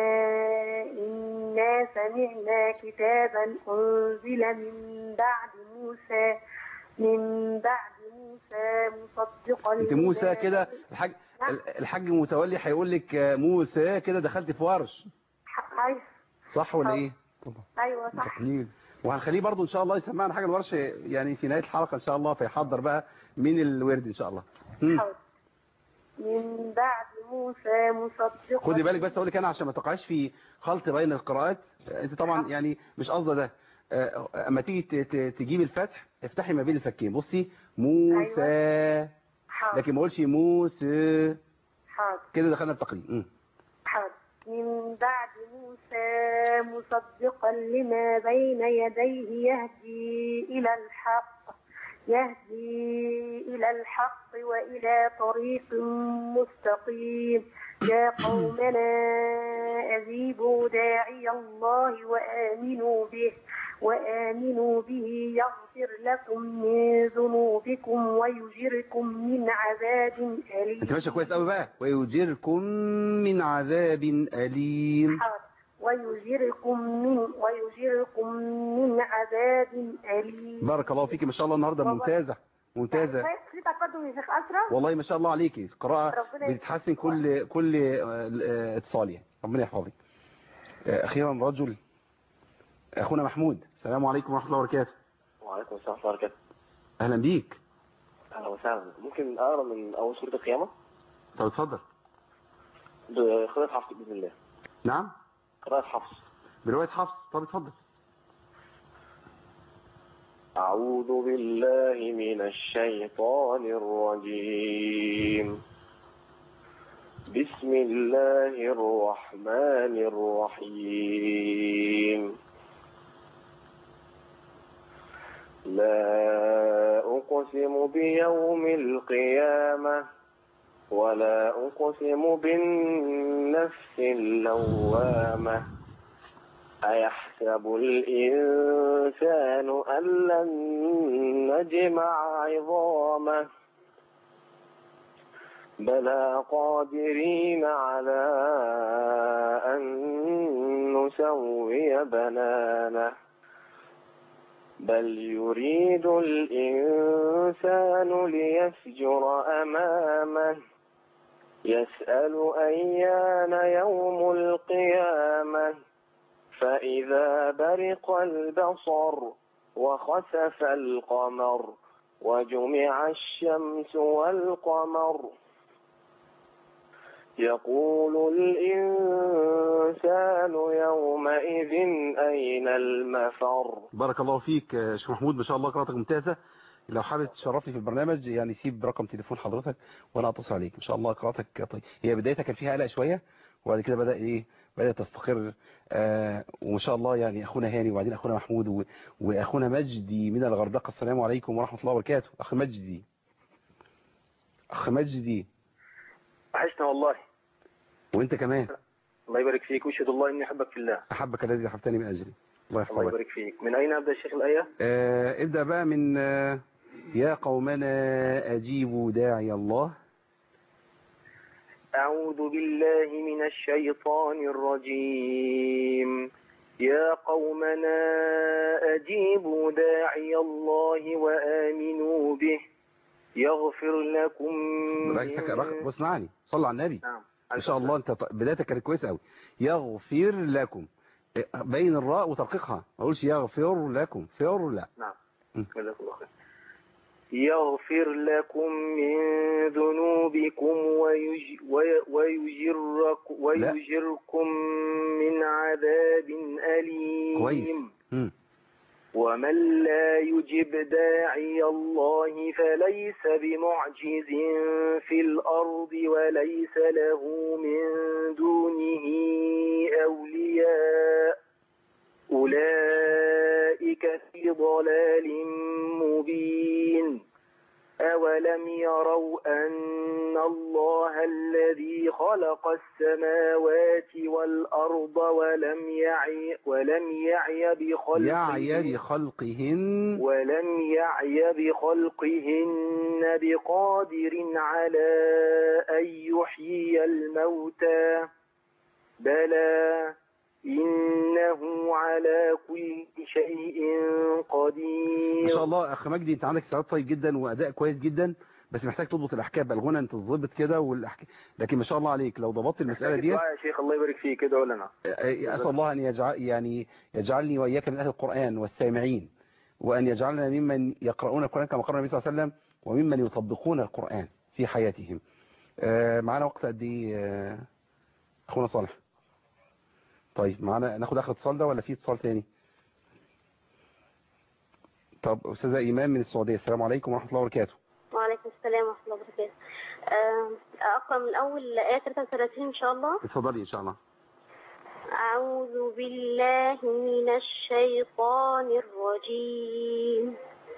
إنا سمعنا كتابا أنزل من بعد موسى من بعد موسى مصدقا انت لما موسى كده الحاج الحاج متولي هيقول لك آه، موسى كده دخلت في ورش أيوة صح ولا ايه أيوة صح تقليل وهنخليه برضو ان شاء الله يسمعنا حاجه الورش يعني في نهايه الحلقه ان شاء الله فيحضر بقى من الورد ان شاء الله مم. حاضر. من بعد موسى مصدقا خدي بالك بس اقول لك انا عشان ما تقعش في خلط بين القراءات انت طبعا يعني مش قصده ده آه، اما تيجي ت- ت- تجيب الفتح افتحي ما بين الفكين بصي موسى حاضر لكن ما اقولش موسى حاضر كده دخلنا في تقليد مم. حاضر من بعد موسى مصدقا لما بين يديه يهدي إلى الحق يهدي إلى الحق وإلى طريق مستقيم يا قومنا أجيبوا داعي الله وآمنوا به وآمنوا به يغفر لكم من ذنوبكم ويجركم من عذاب أليم انت ماشيه كويس قوي بقى ويجيركم من عذاب اليم حاضر. ويجركم من ويجركم من عذاب أليم بارك الله فيكي ما شاء الله النهارده ممتازه ممتازه في تقدم يا شيخ أشرف والله ما شاء الله عليكي القراءه ربنا يبارك. بتتحسن كل كل آه، آه، اتصال يعني ربنا يحفظك آه، اخيرا رجل اخونا محمود السلام عليكم ورحمه الله وبركاته وعليكم السلام ورحمة الله وبركاته اهلا بيك أهلا وسهلا ممكن أقرأ من أول سورة القيامة طب اتفضل بقراءة حفص بإذن الله نعم قراءة حفص بروايه حفص طب اتفضل أعوذ بالله من الشيطان الرجيم بسم الله الرحمن الرحيم لا أقسم بيوم القيامة ولا أقسم بالنفس اللوامة أيحسب الإنسان أن لن نجمع عظامه بلى قادرين على أن نسوي بنانه بل يريد الإنسان ليفجر أمامه يسأل أيان يوم القيامة فإذا برق البصر وخسف القمر وجمع الشمس والقمر يقول الإنسان يومئذ أين المفر بارك الله فيك يا شيخ محمود ما شاء الله قراءتك ممتازه لو حابب تشرفني في البرنامج يعني سيب رقم تليفون حضرتك وانا اتصل عليك ان شاء الله قراءتك طيب هي بدايتها كان فيها قلق شويه وبعد كده بدا ايه بدات تستقر آه وما شاء الله يعني اخونا هاني وبعدين اخونا محمود و... واخونا مجدي من الغردقه السلام عليكم ورحمه الله وبركاته اخ مجدي اخ مجدي وحشنا والله وانت كمان الله يبارك فيك واشهد الله اني احبك في الله احبك الذي احببتني من اجلي الله الله يحفظك يبارك فيك من اين ابدا الشيخ الايه آه ابدا بقى من آه يا قومنا اجيبوا داعي الله أعوذ بالله من الشيطان الرجيم يا قومنا أجيبوا داعي الله وآمنوا به يغفر لكم ركزك ركز واسمعني صلوا على النبي نعم ما شاء الله انت ط- بدايتك كانت كويسه قوي يغفر لكم إيه، بين الراء وترقيقها ما اقولش يغفر لكم فر لا نعم م. جزاك الله خير يغفر لكم من ذنوبكم ويج وي- ويجرك ويجركم من عذاب أليم كويس م. ومن لا يجب داعي الله فليس بمعجز في الأرض وليس له من دونه أولياء أولئك في ضلال مبين أولم يروا أن الله الذي خلق السماوات والأرض ولم يعي ولم يعي بخلقهن يعي بخلقهن ولم يعي بخلقهن بقادر على أن يحيي الموتى بلى إنه على كل شيء قدير ما شاء الله اخ مجدي انت عندك استعداد طيب جدا واداء كويس جدا بس محتاج تضبط الاحكام بقى الغنى انت تظبط كده والاحكام لكن ما شاء الله عليك لو ضبطت المساله دي دعاء يا شيخ الله يبارك فيك كده ولا أنا اسال الله ان يجعل يعني يجعلني واياك من اهل القران والسامعين وان يجعلنا ممن يقرؤون القران كما قال النبي صلى الله عليه وسلم وممن يطبقون القران في حياتهم آه، معانا وقت قد ايه آه، اخونا صالح طيب معانا ناخد اخر اتصال ده ولا في اتصال تاني طب استاذه ايمان من السعوديه السلام عليكم ورحمه الله وبركاته وعليكم السلام ورحمة الله وبركاته آه، أقرأ من أول آية 33 إن شاء الله اتفضلي ان شاء الله أعوذ بالله من الشيطان الرجيم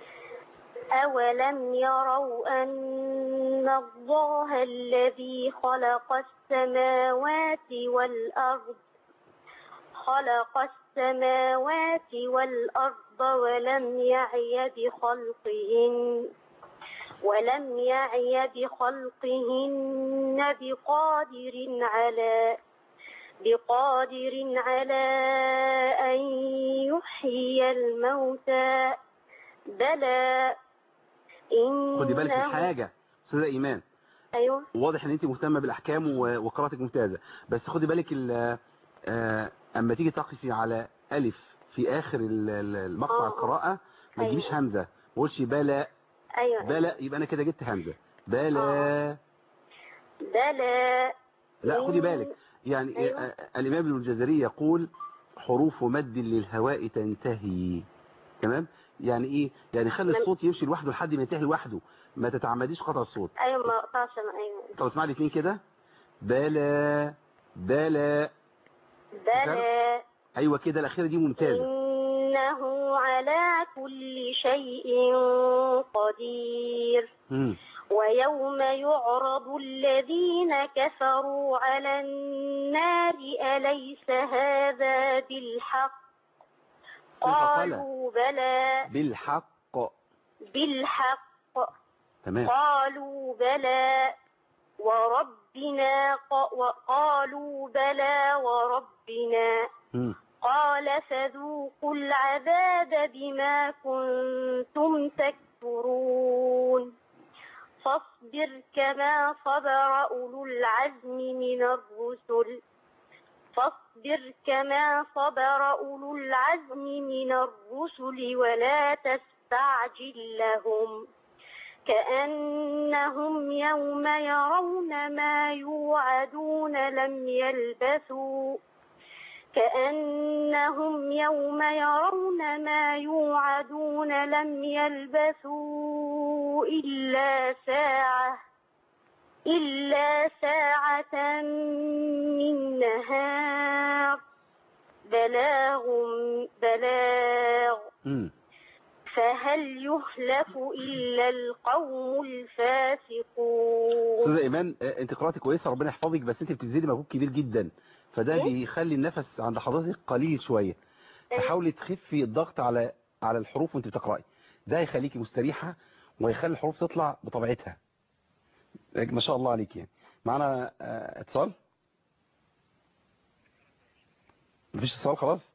أولم يروا أن الله الذي خلق السماوات والأرض خلق السماوات والأرض ولم يعي بخلقهن ولم يعي بخلقهن بقادر على بقادر على أن يحيي الموتى بلى إنه خدي بالك من حاجه استاذه ايمان أيوه واضح ان انت مهتمه بالاحكام و- وقراءتك ممتازه بس خدي بالك ال- آه، اما تيجي تقفي على الف في اخر ال- ال- المقطع آه. القراءه ما أيوة. تجيبيش همزه ما تقولش بلا أيوه بلا يبقى انا كده جبت همزه بلا بلى لا خدي إن- بالك يعني أيوة. آه، الامام ابن الجزري يقول حروف مد للهواء تنتهي تمام يعني ايه يعني خلي من- الصوت يمشي لوحده لحد ما ينتهي لوحده ما تتعمديش قطع الصوت أيوه ما أقطعش أنا أيوه طب اسمع لي اتنين كده بلا بلا بلى ايوه كده الاخيره دي ممتازه إنه على كل شيء قدير مم. ويوم يعرض الذين كفروا على النار أليس هذا بالحق قالوا بلى بالحق بالحق تمام قالوا بلى وربنا ق- وقالوا بلى وربنا مم. قال فذوقوا العذاب بما كنتم تكفرون فاصبر كما صبر أولو العزم من الرسل فاصبر كما صبر أولو العزم من الرسل ولا تستعجل لهم كأنهم يوم يرون ما يوعدون لم يلبثوا كأنهم يوم يرون ما يوعدون لم يلبثوا إلا ساعة إلا ساعة من نهار بلاغ بلاغ مم. فهل يهلك إلا القوم الفاسقون استاذه ايمان آه، انت قراءتك كويسه ربنا يحفظك بس انت بتبذلي مجهود كبير جدا فده إيه؟ بيخلي النفس عند حضرتك قليل شويه فحاولي تخفي الضغط على على الحروف وانت بتقراي ده هيخليكي مستريحه وهيخلي الحروف تطلع بطبيعتها ما شاء الله عليك يعني معنا آه، اتصال مفيش اتصال خلاص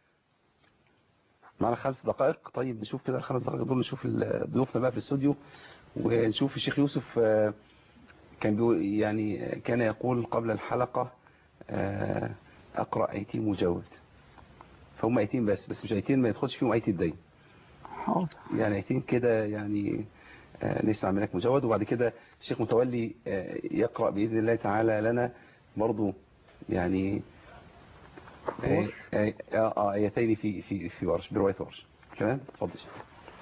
معنا خمس دقائق طيب نشوف كده الخمس دقائق دول نشوف ال- ضيوفنا بقى في الاستوديو ونشوف الشيخ يوسف آه، كان بيقول يعني آه، كان يقول قبل الحلقة آه، اقرأ ايتين مجاود فهم ايتين بس بس مش ايتين ما يدخلش فيهم ايت الدين حاضر يعني ايتين كده يعني آه، نسمع منك مجود وبعد كده الشيخ متولي آه، يقرأ بإذن الله تعالى لنا برضو يعني آه، آه، آه، آيتين في في في ورش برواية ورش تمام اتفضل شيخ.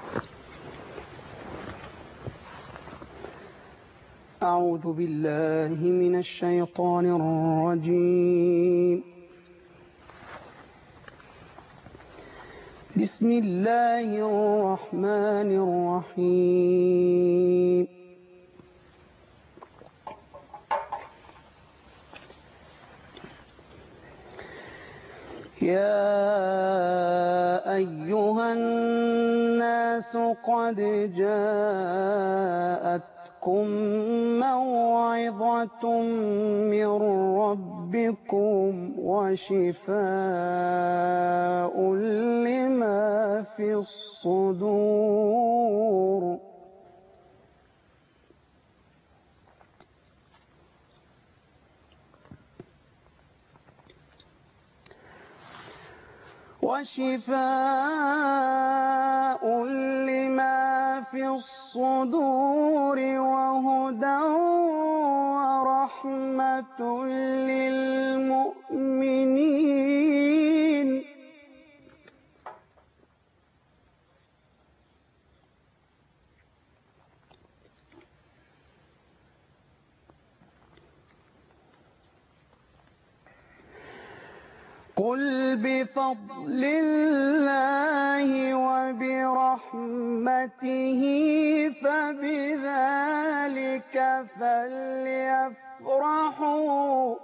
أعوذ بالله من الشيطان الرجيم بسم الله الرحمن الرحيم يا أيها الناس قد جاءتكم موعظة من ربكم وشفاء لما في الصدور وشفاء لما في الصدور وهدى ورحمة للمؤمنين قل بفضل الله وبرحمته فبذلك فليفرحوا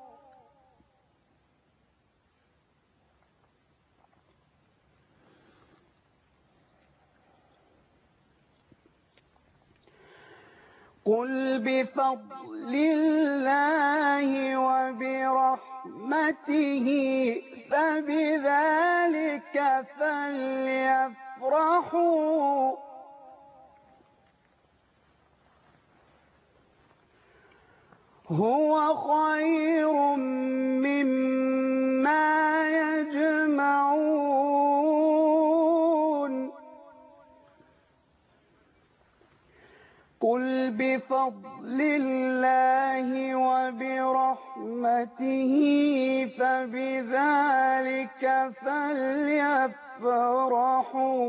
قل بفضل الله وبرحمته فبذلك فليفرحوا هو خير مما يجمعون قل بفضل الله وبرحمته فبذلك فليفرحوا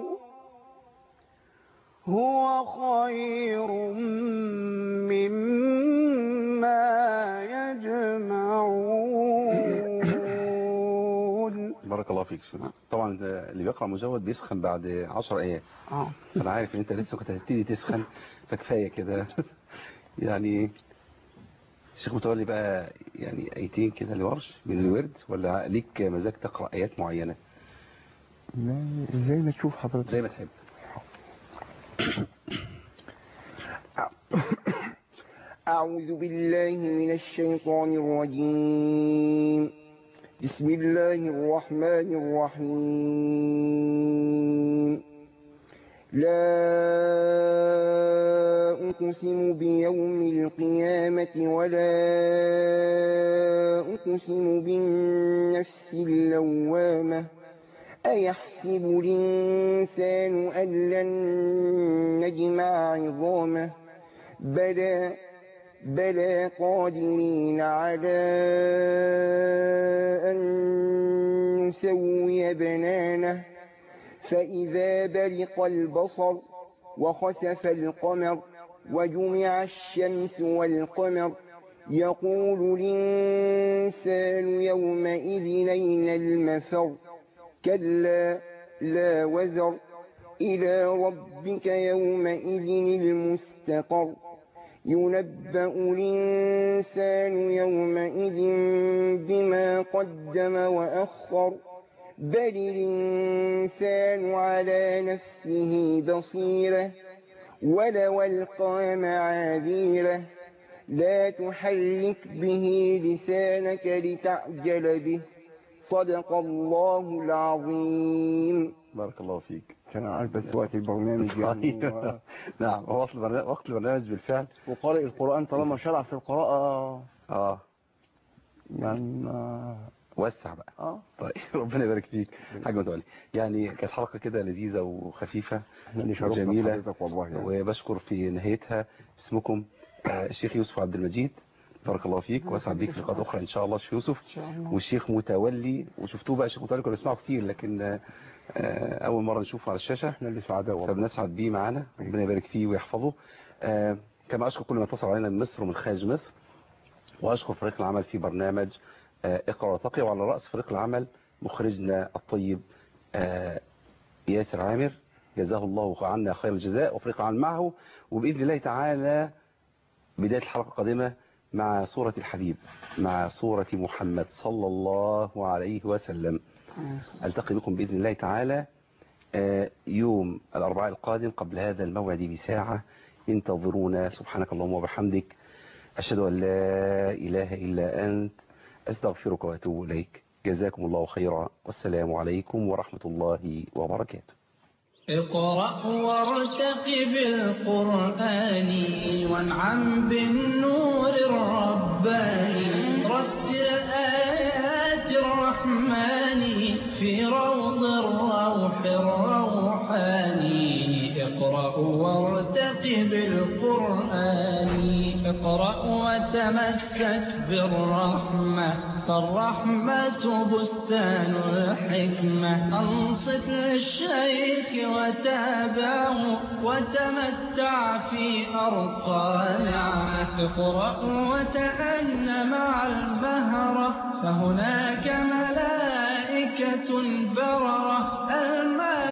هو خير مما يجمعون بارك الله فيك شو. طبعا ده اللي بيقرأ مجود بيسخن بعد 10 ايام اه انا عارف ان انت لسه كنت هتبتدي تسخن فكفايه كده يعني الشيخ متولي بقى يعني ايتين كده لورش من الورد ولا ليك مزاج تقرا ايات معينه لا، زي ما تشوف حضرتك زي ما تحب أعوذ بالله من الشيطان الرجيم بسم الله الرحمن الرحيم لا أقسم بيوم القيامة ولا أقسم بالنفس اللوامة أيحسب الإنسان أن لن نجمع عظامه بلى بلى قادرين على أن نسوي بنانه فإذا برق البصر وخسف القمر وجمع الشمس والقمر يقول الإنسان يومئذ أين المفر كلا لا وزر إلى ربك يومئذ المستقر ينبأ الإنسان يومئذ بما قدم وأخر بل الإنسان على نفسه بصيرة ولو ألقى معاذيره لا تحرك به لسانك لتعجل به صدق الله العظيم بارك الله فيك كان عارف بس وقت البرنامج يعني و- نعم هو وقت البرنامج وقت البرنامج بالفعل وقارئ القرآن طالما شرع في القراءة اه يعني ما وسع بقى اه طيب ربنا يبارك فيك حاج متولي يعني كانت حلقه كده لذيذه وخفيفه احنا اللي شرفنا وجميله بحضرتك والله يعني. وبشكر في نهايتها اسمكم آه، الشيخ يوسف عبد المجيد بارك الله فيك واسعد بيك في لقاءات اخرى ان شاء الله الشيخ يوسف والشيخ متولي وشفتوه بقى الشيخ متولي كنا بنسمعه كتير لكن آه، آه، اول مره نشوفه على الشاشه احنا اللي سعداء والله فبنسعد بيه معانا ربنا يبارك فيه ويحفظه آه، كما اشكر كل من اتصل علينا من مصر ومن خارج مصر واشكر فريق العمل في برنامج آه، اقرا وتقي وعلى راس فريق العمل مخرجنا الطيب آه، ياسر عامر جزاه الله عنا خير الجزاء وفريق العمل معه وباذن الله تعالى بدايه الحلقه القادمه مع سوره الحبيب مع سوره محمد صلى الله عليه وسلم التقي بكم باذن الله تعالى آه، يوم الاربعاء القادم قبل هذا الموعد بساعه انتظرونا سبحانك اللهم وبحمدك أشهد أن لا إله إلا أنت أستغفرك وأتوب إليك جزاكم الله خيرا والسلام عليكم ورحمة الله وبركاته اقرأ وارتقب القرآن وانعم بالنور الرباني رتل آيات الرحمن في روض الروح الروحاني اقرأ وارتقب القرآن اقرأ وتمسك بالرحمة فالرحمة بستان الحكمة أنصت للشيخ وتابعه وتمتع في أرقى نعمة اقرأ وتأن مع المهرة فهناك ملائكة بررة الملائكة